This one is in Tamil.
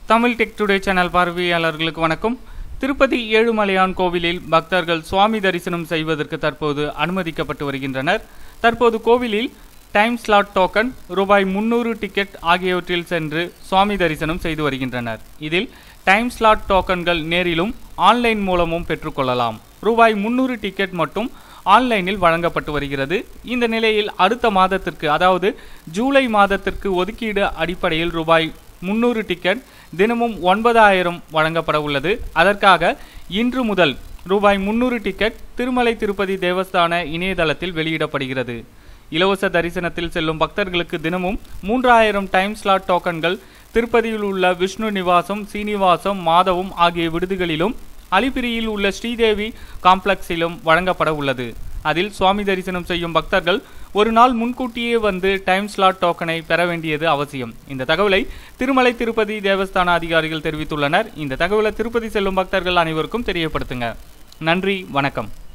தமிழ் டெக் டுடே சேனல் பார்வையாளர்களுக்கு வணக்கம் திருப்பதி ஏழுமலையான் கோவிலில் பக்தர்கள் சுவாமி தரிசனம் செய்வதற்கு தற்போது அனுமதிக்கப்பட்டு வருகின்றனர் தற்போது கோவிலில் டைம் ஸ்லாட் டோக்கன் ரூபாய் முன்னூறு டிக்கெட் ஆகியவற்றில் சென்று சுவாமி தரிசனம் செய்து வருகின்றனர் இதில் டைம் ஸ்லாட் டோக்கன்கள் நேரிலும் ஆன்லைன் மூலமும் பெற்றுக்கொள்ளலாம் ரூபாய் முன்னூறு டிக்கெட் மட்டும் ஆன்லைனில் வழங்கப்பட்டு வருகிறது இந்த நிலையில் அடுத்த மாதத்திற்கு அதாவது ஜூலை மாதத்திற்கு ஒதுக்கீடு அடிப்படையில் ரூபாய் முன்னூறு டிக்கெட் தினமும் ஒன்பதாயிரம் வழங்கப்பட உள்ளது அதற்காக இன்று முதல் ரூபாய் முன்னூறு டிக்கெட் திருமலை திருப்பதி தேவஸ்தான இணையதளத்தில் வெளியிடப்படுகிறது இலவச தரிசனத்தில் செல்லும் பக்தர்களுக்கு தினமும் மூன்றாயிரம் டைம் ஸ்லாட் டோக்கன்கள் திருப்பதியில் உள்ள விஷ்ணு நிவாசம் சீனிவாசம் மாதவம் ஆகிய விடுதிகளிலும் அலிபிரியில் உள்ள ஸ்ரீதேவி காம்ப்ளெக்ஸிலும் வழங்கப்பட உள்ளது அதில் சுவாமி தரிசனம் செய்யும் பக்தர்கள் ஒரு நாள் முன்கூட்டியே வந்து டைம் ஸ்லாட் டோக்கனை பெற வேண்டியது அவசியம் இந்த தகவலை திருமலை திருப்பதி தேவஸ்தான அதிகாரிகள் தெரிவித்துள்ளனர் இந்த தகவலை திருப்பதி செல்லும் பக்தர்கள் அனைவருக்கும் தெரியப்படுத்துங்க நன்றி வணக்கம்